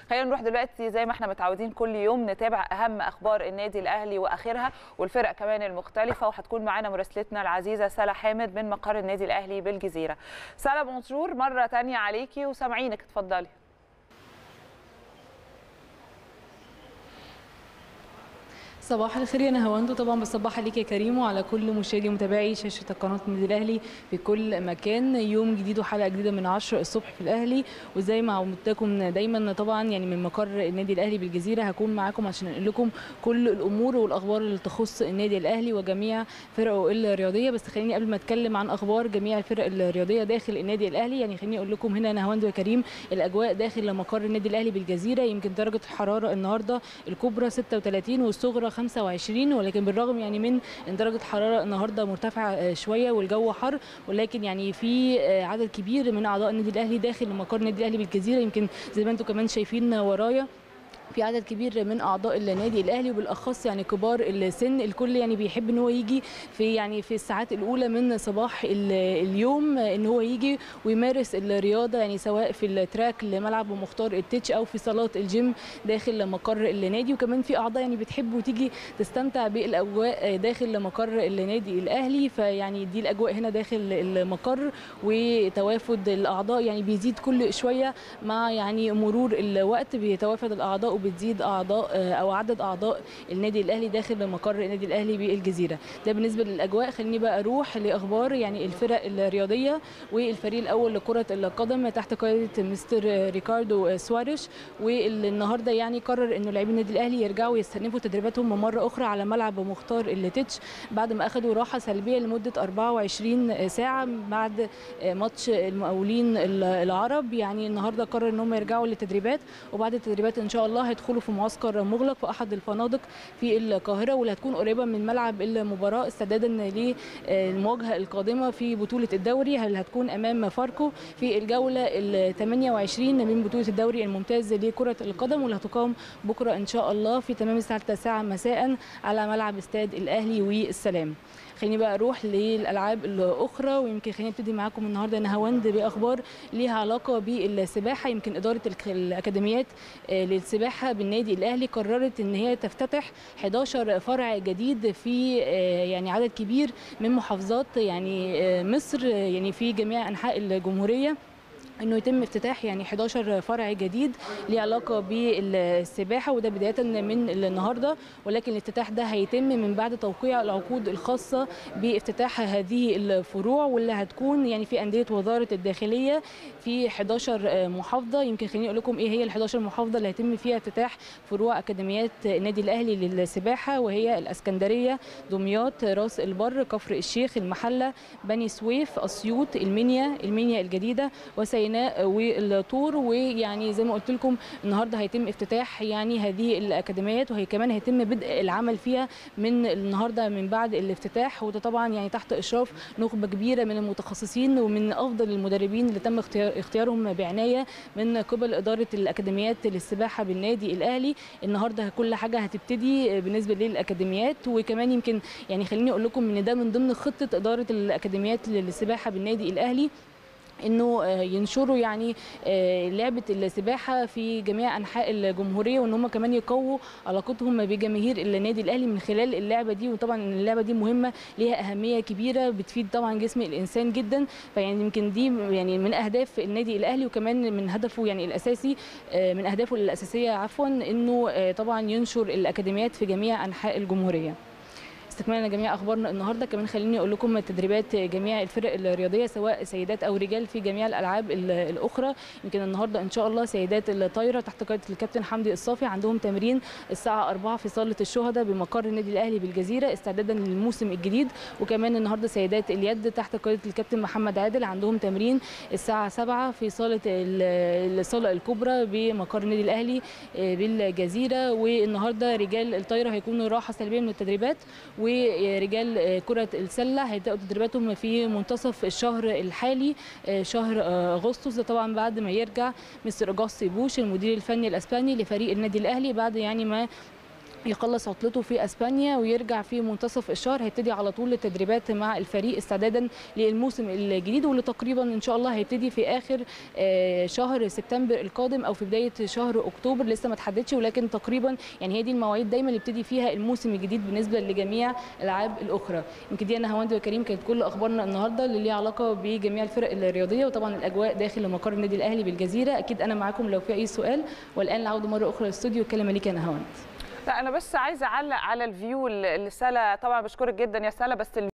خلينا نروح دلوقتي زي ما احنا متعودين كل يوم نتابع اهم اخبار النادي الاهلي واخرها والفرق كمان المختلفه وهتكون معانا مراسلتنا العزيزه سلا حامد من مقر النادي الاهلي بالجزيره سلا بونجور مره ثانيه عليكي وسامعينك اتفضلي صباح الخير يا نهاوند طبعا بصبح عليك يا كريم وعلى كل مشاهدي ومتابعي شاشه قناه النادي الاهلي في كل مكان يوم جديد وحلقه جديده من 10 الصبح في الاهلي وزي ما عودتكم دايما طبعا يعني من مقر النادي الاهلي بالجزيره هكون معاكم عشان انقل لكم كل الامور والاخبار اللي تخص النادي الاهلي وجميع فرقه الرياضيه بس خليني قبل ما اتكلم عن اخبار جميع الفرق الرياضيه داخل النادي الاهلي يعني خليني اقول لكم هنا نهاوند وكريم الاجواء داخل مقر النادي الاهلي بالجزيره يمكن درجه الحراره النهارده الكبرى 36 والصغرى 25 ولكن بالرغم يعني من ان درجه الحراره النهارده مرتفعه شويه والجو حر ولكن يعني في عدد كبير من اعضاء النادي الاهلي داخل مقر النادي الاهلي بالجزيره يمكن زي ما انتم كمان شايفين ورايا في عدد كبير من اعضاء النادي الاهلي وبالاخص يعني كبار السن الكل يعني بيحب ان هو يجي في يعني في الساعات الاولى من صباح اليوم ان هو يجي ويمارس الرياضه يعني سواء في التراك لملعب مختار التتش او في صالات الجيم داخل مقر النادي وكمان في اعضاء يعني بتحب وتيجي تستمتع بالاجواء داخل مقر النادي الاهلي فيعني دي الاجواء هنا داخل المقر وتوافد الاعضاء يعني بيزيد كل شويه مع يعني مرور الوقت بيتوافد الاعضاء وبتزيد اعضاء او عدد اعضاء النادي الاهلي داخل مقر النادي الاهلي بالجزيره ده بالنسبه للاجواء خليني بقى اروح لاخبار يعني الفرق الرياضيه والفريق الاول لكره القدم تحت قياده مستر ريكاردو سواريش والنهارده يعني قرر انه لاعبي النادي الاهلي يرجعوا يستأنفوا تدريباتهم مره اخرى على ملعب مختار التتش بعد ما اخذوا راحه سلبيه لمده 24 ساعه بعد ماتش المقاولين العرب يعني النهارده قرر ان هم يرجعوا للتدريبات وبعد التدريبات ان شاء الله هيدخلوا في معسكر مغلق في احد الفنادق في القاهره واللي هتكون قريبه من ملعب المباراه استعدادا للمواجهه القادمه في بطوله الدوري اللي هتكون امام فاركو في الجوله ال 28 من بطوله الدوري الممتاز لكره القدم واللي هتقام بكره ان شاء الله في تمام الساعه 9 مساء على ملعب استاد الاهلي والسلام خليني بقى اروح للالعاب الاخرى ويمكن خليني ابتدي معاكم النهارده نهاوند باخبار ليها علاقه بالسباحه يمكن اداره الاكاديميات للسباحه بالنادي الاهلي قررت ان هي تفتتح 11 فرع جديد في يعني عدد كبير من محافظات يعني مصر يعني في جميع انحاء الجمهوريه انه يتم افتتاح يعني 11 فرع جديد ليه علاقه بالسباحه وده بدايه من النهارده ولكن الافتتاح ده هيتم من بعد توقيع العقود الخاصه بافتتاح هذه الفروع واللي هتكون يعني في انديه وزاره الداخليه في 11 محافظه يمكن خليني اقول لكم ايه هي ال 11 محافظه اللي هيتم فيها افتتاح فروع اكاديميات النادي الاهلي للسباحه وهي الاسكندريه دمياط راس البر كفر الشيخ المحله بني سويف اسيوط المنيا المنيا الجديده وسي سيناء والطور ويعني زي ما قلت لكم النهارده هيتم افتتاح يعني هذه الاكاديميات وهي كمان هيتم بدء العمل فيها من النهارده من بعد الافتتاح وده طبعا يعني تحت اشراف نخبه كبيره من المتخصصين ومن افضل المدربين اللي تم اختيارهم بعنايه من قبل اداره الاكاديميات للسباحه بالنادي الاهلي النهارده كل حاجه هتبتدي بالنسبه للاكاديميات وكمان يمكن يعني خليني اقول لكم ان ده من ضمن خطه اداره الاكاديميات للسباحه بالنادي الاهلي انه ينشروا يعني لعبه السباحه في جميع انحاء الجمهوريه وان هم كمان يقووا علاقتهم بجماهير النادي الاهلي من خلال اللعبه دي وطبعا اللعبه دي مهمه ليها اهميه كبيره بتفيد طبعا جسم الانسان جدا فيعني يمكن دي يعني من اهداف النادي الاهلي وكمان من هدفه يعني الاساسي من اهدافه الاساسيه عفوا انه طبعا ينشر الاكاديميات في جميع انحاء الجمهوريه استكمالا جميع اخبارنا النهارده كمان خليني اقول لكم تدريبات جميع الفرق الرياضيه سواء سيدات او رجال في جميع الالعاب الاخرى يمكن النهارده ان شاء الله سيدات الطايره تحت قياده الكابتن حمدي الصافي عندهم تمرين الساعه 4 في صاله الشهداء بمقر النادي الاهلي بالجزيره استعدادا للموسم الجديد وكمان النهارده سيدات اليد تحت قياده الكابتن محمد عادل عندهم تمرين الساعه 7 في صاله الصاله الكبرى بمقر النادي الاهلي بالجزيره والنهارده رجال الطايره هيكونوا راحه سلبيه من التدريبات ورجال كرة السلة هيبدأوا تدريباتهم في منتصف الشهر الحالي شهر أغسطس ده طبعا بعد ما يرجع مستر أجاستي بوش المدير الفني الأسباني لفريق النادي الأهلي بعد يعني ما يخلص عطلته في اسبانيا ويرجع في منتصف الشهر هيبتدي على طول التدريبات مع الفريق استعدادا للموسم الجديد واللي تقريبا ان شاء الله هيبتدي في اخر شهر سبتمبر القادم او في بدايه شهر اكتوبر لسه ما تحددش ولكن تقريبا يعني هي دي المواعيد دايما اللي بيبتدي فيها الموسم الجديد بالنسبه لجميع الالعاب الاخرى يمكن دي انا هواند وكريم كانت كل اخبارنا النهارده اللي ليها علاقه بجميع الفرق الرياضيه وطبعا الاجواء داخل مقر النادي الاهلي بالجزيره اكيد انا معاكم لو في اي سؤال والان العوده مره اخرى للاستوديو الكلمه ليك انا هواند لا انا بس عايزه اعلق على الفيو اللي سلا طبعا بشكرك جدا يا سلا بس